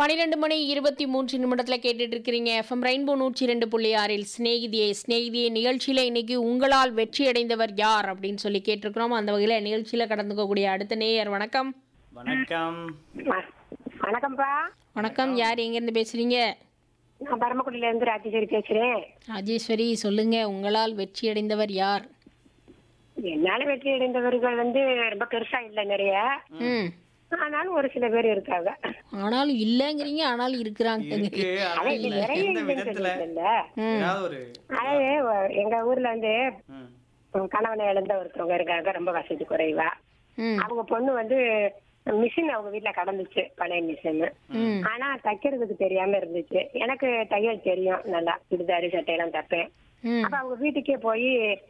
பன்னிரெண்டு மணி இருபத்தி மூன்று நிமிடத்தில் கேட்டுட்டு இருக்கிறீங்க எஃப்எம் ரெயின்போ நூற்றி ரெண்டு புள்ளி ஆறில் ஸ்நேகிதியே ஸ்நேகிதியே நிகழ்ச்சியில் இன்னைக்கு உங்களால் வெற்றி அடைந்தவர் யார் அப்படின்னு சொல்லி கேட்டிருக்கிறோம் அந்த வகையில் நிகழ்ச்சியில் கடந்துக்கக்கூடிய அடுத்த நேயர் வணக்கம் வணக்கம் வ- வணக்கம்ப்பா வணக்கம் யார் எங்கேருந்து பேசுறீங்க நான் பரமக்குடியில இருந்து ராஜேஸ்வரி பேசுறேன் ராஜேஸ்வரி சொல்லுங்க உங்களால் வெற்றி அடைந்தவர் யார் என்னால வெற்றி அடைந்தவர்கள் வந்து ரொம்ப பெருசா இல்ல நிறைய ம் ஆனாலும் ஒரு சில பேர் இருக்காங்க ஆனாலும் இல்லைங்கிறீங்க ஆனாலும் இருக்கிறாங்க இருக்கு ஆனா ஆனா இது இல்ல நிறைய எந்த இல்லைன்னு விதத்துல சொல்லிட்டு ஏதாவது ஒரு அதாவது ஒ- எங்க ஊர்ல வந்து ம், உம், கணவனை இழந்த ஒருத்தவங்க இருக்காங்க ரொம்ப வசதி குறைவா ம் அவங்க பொண்ணு வந்து மிஷின் அவங்க வீட்டுல கடந்துச்சு பழைய மிஷின் ம் ஆனா தைக்கிறதுக்கு தெரியாம இருந்துச்சு எனக்கு தையல் தெரியும் நல்லா சுடிதாரு சட்டையெல்லாம் தைப்பேன் ம் அப்ப அவங்க வீட்டுக்கே போய்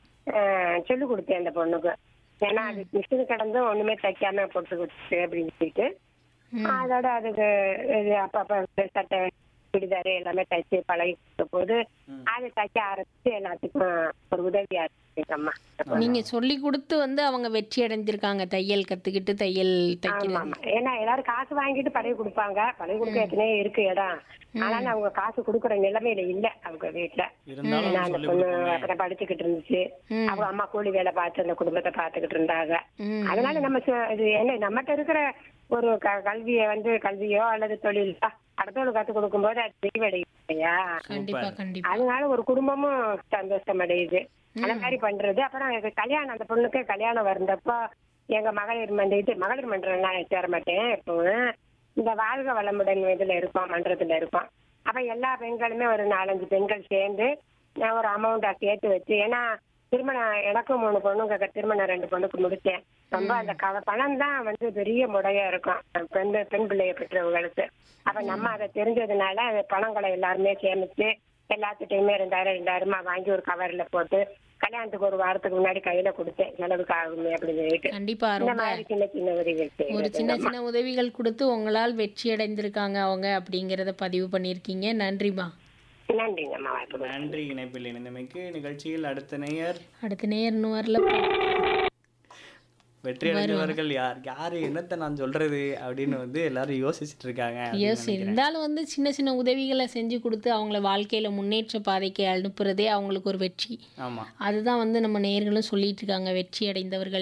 சொல்லி கொடுத்தேன் அந்த பொண்ணுக்கு ஏன்னா அது மிஷின் கடந்தும் ஒண்ணுமே தைக்காம போட்டு கொடுத்து அப்படின்னு சொல்லிட்டு அதோட அதுக்கு இது அப்பப்ப சட்டை சுடிதாரு எல்லாமே தைச்சு பழகி கொடுத்த போது அது தைக்க ஆரம்பிச்சு எல்லாத்துக்கும் ஒரு உதவியா இருக்கு அம்மா நீங்க சொல்லி கொடுத்து வந்து அவங்க வெற்றி அடைஞ்சிருக்காங்க தையல் கத்துக்கிட்டு தையல் ஆமா தைக்கிறது ஆமா ஏன்னா எல்லாரும் காசு வாங்கிட்டு பழகி கொடுப்பாங்க பழகி கொடுக்க எத்தனையோ இருக்கு இடம் ஆனாலும் அவங்க காசு கொடுக்குற நிலைமையில இல்ல அவங்க வீட்டுல இருந்தாலும் ஏன்னா அந்த சொல்லி பொண்ணு கொடுப்போமே அப்புறம் படிச்சுக்கிட்டு இருந்துச்சு ம். அவங்க அம்மா கூலி வேலை பார்த்து அந்த குடும்பத்தை பார்த்துக்கிட்டு இருந்தாங்க ம் அதனால நம்ம சு- இது என்ன நம்மகிட்ட இருக்கிற ஒரு க- கல்வியை வந்து கல்வியோ அல்லது தொழிலோ அடுத்தவங்களுக்கு கத்து கொடுக்கும்போது அது தெளிவடையும் இல்லையா கண்டிப்பா கண்டிப்பா அதனால ஒரு குடும்பமும் சந்தோஷம் அடையுது அந்த மாதிரி பண்றது அப்புறம் எனக்கு கல்யாணம் அந்த பொண்ணுக்கு கல்யாணம் வந்தப்போ எங்க மகளிர் மன்ற மகளிர் மன்றம் நான் சேர மாட்டேன் எப்பவும் இந்த வாழ்க வளமுடன் இதுல இருக்கோம் மன்றத்துல இருக்கோம் அப்ப எல்லா பெண்களுமே ஒரு நாலஞ்சு பெண்கள் சேர்ந்து நான் ஒரு அமௌண்ட்டா சேர்த்து வச்சு ஏன்னா திருமணம் எனக்கும் மூணு பொண்ணுங்க திருமணம் ரெண்டு பொண்ணுக்கு முடிச்சேன் ரொம்ப அந்த கவ பணம் தான் வந்து பெரிய முடையா இருக்கும் பெண் பெண் பிள்ளைய பெற்றவங்களுக்கு அப்ப நம்ம அதை தெரிஞ்சதுனால அந்த பணங்களை எல்லாருமே சேமிச்சு எல்லாத்துட்டையுமே ரெண்டாயிரம் ரெண்டாயிரமா வாங்கி ஒரு கவர்ல போட்டு கல்யாணத்துக்கு ஒரு வாரத்துக்கு முன்னாடி கையில கொடுத்தேன் செலவுக்கு ஆகுமே அப்படின்னு சொல்லிட்டு கண்டிப்பா இந்த ரொம்ப மாதிரி சின்ன சின்ன உதவிகள் ஒரு செய்யறது. சின்ன சின்ன உதவிகள் கொடுத்து உங்களால் வெற்றி அடைந்திருக்காங்க அவங்க அப்படிங்கிறத பதிவு பண்ணியிருக்கீங்க நன்றிமா நன்றிங்கம்மா வாய்ப்பு நன்றி இணைப்பில் இணைந்தமைக்கு நிகழ்ச்சியில் அடுத்த நேயர் அடுத்த நேர் இன்னும் வரல வெற்றி அடைந்தவர்கள் யார் யாரு என்னத்த நான் சொல்றது அப்படின்னு வந்து எல்லாரும் யோசிச்சுட்டு இருக்காங்க அப்படின்னு எஸ் இருந்தாலும் வந்து சின்ன சின்ன உதவிகளை செஞ்சு கொடுத்து அவங்கள வாழ்க்கையில முன்னேற்ற பாதைக்கு அனுப்புறதே அவங்களுக்கு ஒரு வெற்றி ஆமா அதுதான் வந்து நம்ம நேயர்களும் சொல்லிட்டு இருக்காங்க வெற்றி அடைந்தவர்கள்